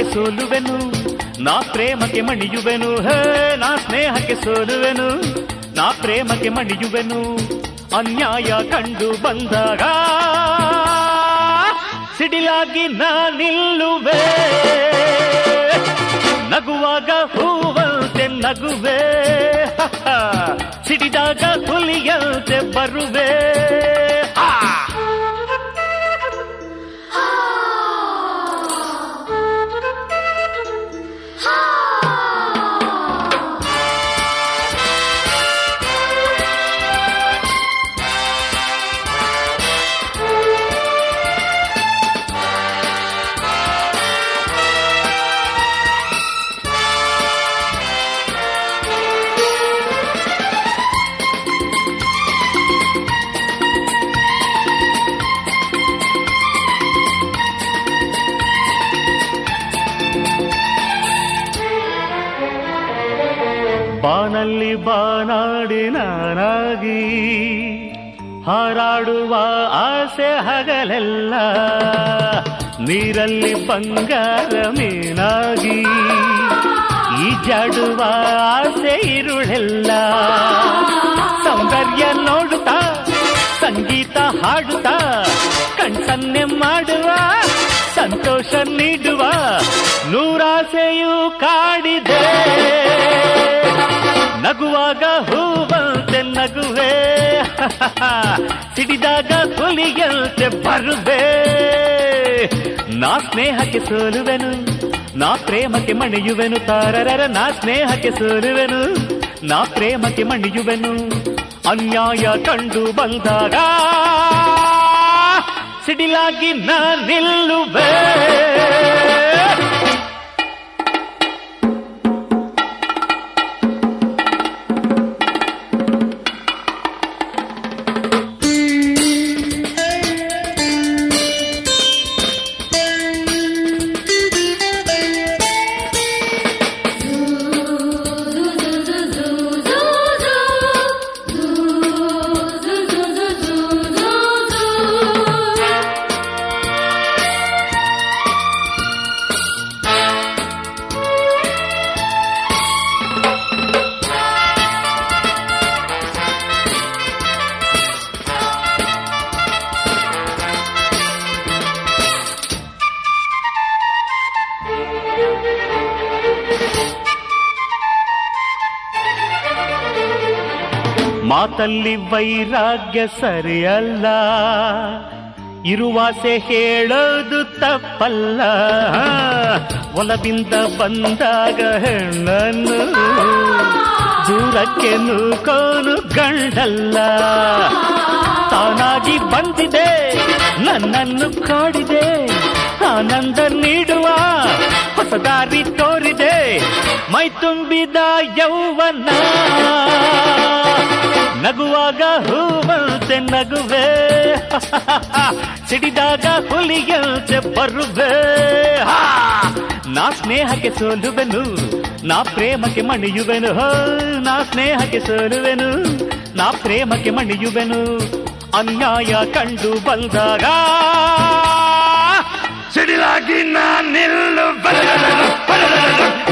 ಸೋಲುವೆನು ನಾ ಪ್ರೇಮಕ್ಕೆ ಮಣಿಯುವೆನು ಹೇ ನಾ ಸ್ನೇಹಕ್ಕೆ ಸೋಲುವೆನು ನಾ ಪ್ರೇಮಕ್ಕೆ ಮಣಿಯುವೆನು ಅನ್ಯಾಯ ಕಂಡು ಬಂದಾಗ ಸಿಡಿಲಾಗಿ ನಾ ನಿಲ್ಲುವೆ ನಗುವಾಗ ಹೂವಂತೆ ನಗುವೆ ಸಿಡಿದಾಗ ಹುಲಿಯಂತೆ ಬರುವೆ ಆ! ಬಾನಲ್ಲಿ ಬಾನಾಡಿ ನಾನಾಗಿ ಹಾರಾಡುವ ಆಸೆ ಹಗಲೆಲ್ಲ ನೀರಲ್ಲಿ ಬಂಗಾರ ಮೀನಾಗಿ ಈಜಾಡುವ ಆಸೆ ಇರುಳೆಲ್ಲ ಸೌಂದರ್ಯ ನೋಡುತ್ತಾ ಸಂಗೀತ ಹಾಡುತ್ತಾ ಕಣ್ಸನ್ನೆ ಮಾಡುವ ಸಂತೋಷ ನೀಡುವ ನೂರಾಸೆಯು ಕಾಡಿದೆ ನಗುವಾಗ ಹೂವಂತೆ ನಗುವೆ ಸಿಡಿದಾಗ ಹುಲಿಯಂತೆ ಬರುವೆ ನಾ ಸ್ನೇಹಕ್ಕೆ ಸೋಲುವೆನು ನಾ ಪ್ರೇಮಕ್ಕೆ ಮಣಿಯುವೆನು ತಾರರರ ನಾ ಸ್ನೇಹಕ್ಕೆ ಸೋಲುವೆನು ನಾ ಪ್ರೇಮಕ್ಕೆ ಮಣಿಯುವೆನು ಅನ್ಯಾಯ ಕಂಡು ಬಂದಾಗ ಸಿಡಿಲಾಗಿ ನಾ ನಿಲ್ಲುವೆ ಮಾತಲ್ಲಿ ವೈರಾಗ್ಯ ಸರಿಯಲ್ಲ ಇರುವಾಸೆ ಹೇಳೋದು ತಪ್ಪಲ್ಲ ಒಲದಿಂದ ಬಂದಾಗ ಹೆಣ್ಣನ್ನು ದೂರಕ್ಕೆ ನೂಕೋನು ಗಂಡಲ್ಲ ತಾನಾಗಿ ಬಂದಿದೆ ನನ್ನನ್ನು ಕಾಡಿದೆ ಆನಂದ ನೀಡುವ ಹೊಸ ದಾರಿ ತೋರಿದೆ ಮೈ ತುಂಬಿದ ಯೌವನ ನಗುವಾಗ ಹೂವಂತೆ ನಗುವೆ ಸಿಡಿದಾಗ ಹುಲಿಯಂತೆ ಬರುವೆ ಹಾ! ನಾ ಸ್ನೇಹಕ್ಕೆ ಸೋಲುವೆನು ನಾ ಪ್ರೇಮಕ್ಕೆ ಮಣಿಯುವೆನು ಹೋ ನಾ ಸ್ನೇಹಕ್ಕೆ ಸೋಲುವೆನು ನಾ ಪ್ರೇಮಕ್ಕೆ ಮಣಿಯುವೆನು ಅನ್ಯಾಯ ಕಂಡು ಬಂದಾಗ ಸಿಡಿಲಾಗಿ ನಾ ನಿಲ್ಲು